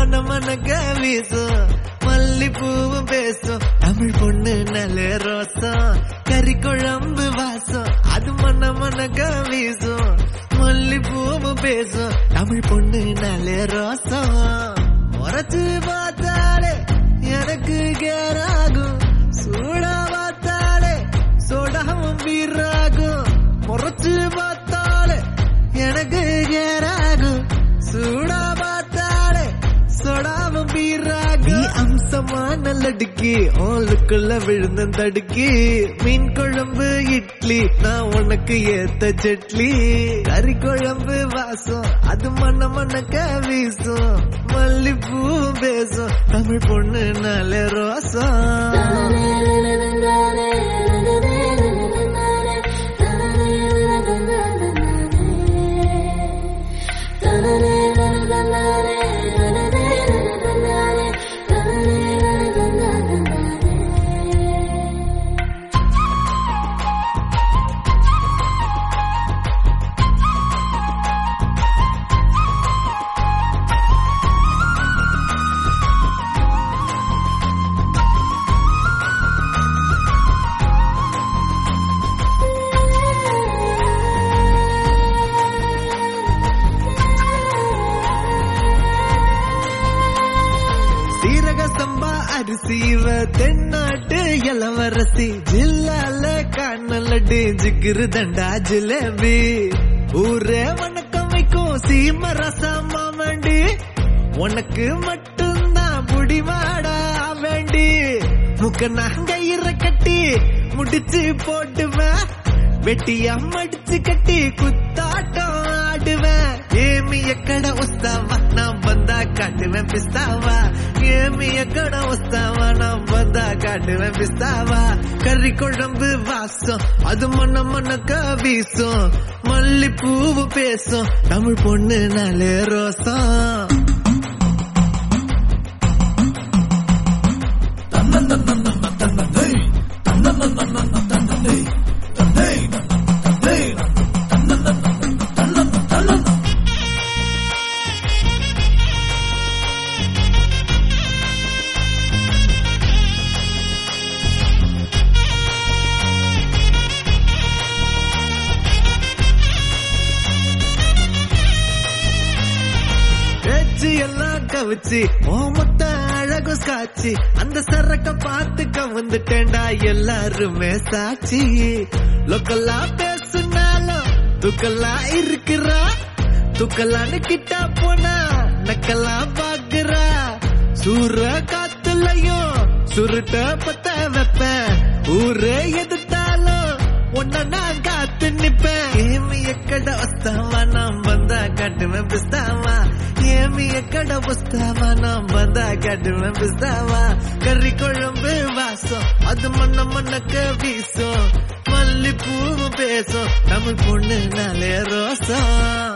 மன மனக்க வீசும் மல்லிப்பூவும் பேசும் தமிழ் பொண்ணு நல்ல ரோசம் கறி குழம்பு வாசம் அது மன மனக்க வீசும் மல்லிப்பூவும் பேசும் தமிழ் பொண்ணு நல்ல ரோசம் முறைச்சு பார்த்தாலே எனக்கு கேராகும் சூடா பார்த்தாலே சோடாவும் வீராகும் முறைச்சு பார்த்தாலே எனக்கு கேராகும் சூடா பார்த்தாலே சோடாவும் வீராகும் நீ அம்சமான லடுக்கி ஓலுக்குள்ள விழுந்த தடுக்கி மீன் குழம்பு இட்லி நான் உனக்கு ஏத்த சட்லி கறி குழம்பு வாசம் அது மண்ண மண்ணக்க வீசும் மல்லிப்பூ பேசும் தமிழ் பொண்ணு நல்ல ரோசம் சீரக சம்பா அரிசி இவ தென்னாட்டு இளவரசி ஜில்லால கண்ணலடி ஜிகிரு தண்டா ஜிலேபி ஊரே வணக்கம் வைக்கும் சீம ரசமா வேண்டி உனக்கு மட்டும்தான் புடிவாடா வேண்டி முக்க நகையிற கட்டி முடிச்சு போட்டுவேன் வெட்டியா மடிச்சு கட்டி குத்தாட்டம் ஆடுவேன் ஏமி எக்கட உஸ்தாவா நான் வந்தா காட்டுவேன் பிஸ்தாவா ஏமி எக்கட உஸ்தாவா நான் வந்தா காட்டுவேன் பிஸ்தாவா கறி குழம்பு வாசம் அது மண்ண மண்ணக்க வீசும் மல்லிப்பூவு பேசும் தமிழ் பொண்ணு நாலு ரோசம் பேச்சு எல்லாம் கவிச்சு ஓமத்த அழகு சாட்சி அந்த சரக்க பார்த்துக்க வந்துட்டேன்டா எல்லாருமே சாட்சி லொக்கல்லா பேசுனாலும் துக்கல்லா இருக்கிறா துக்கலான்னு கிட்ட போனா நக்கெல்லாம் பாக்குறா சூற காத்துலயும் சுருட்ட பத்த வைப்பேன் ஊரே எதிர்த்தாலும் உன்ன நான் காத்து நிப்பேன் ஏமி எக்கட வஸ்தாவா நான் வந்தா காட்டுவேன் பிஸ்தாவா ஏமி எக்கட வஸ்தாவா நான் வந்தா காட்டுவேன் பிஸ்தாவா கறி குழம்பு வாசம் அது மண்ண மண்ணக்க வீசும் மல்லிப்பூ பேசும் தமிழ் பொண்ணு நாளே ரோசம்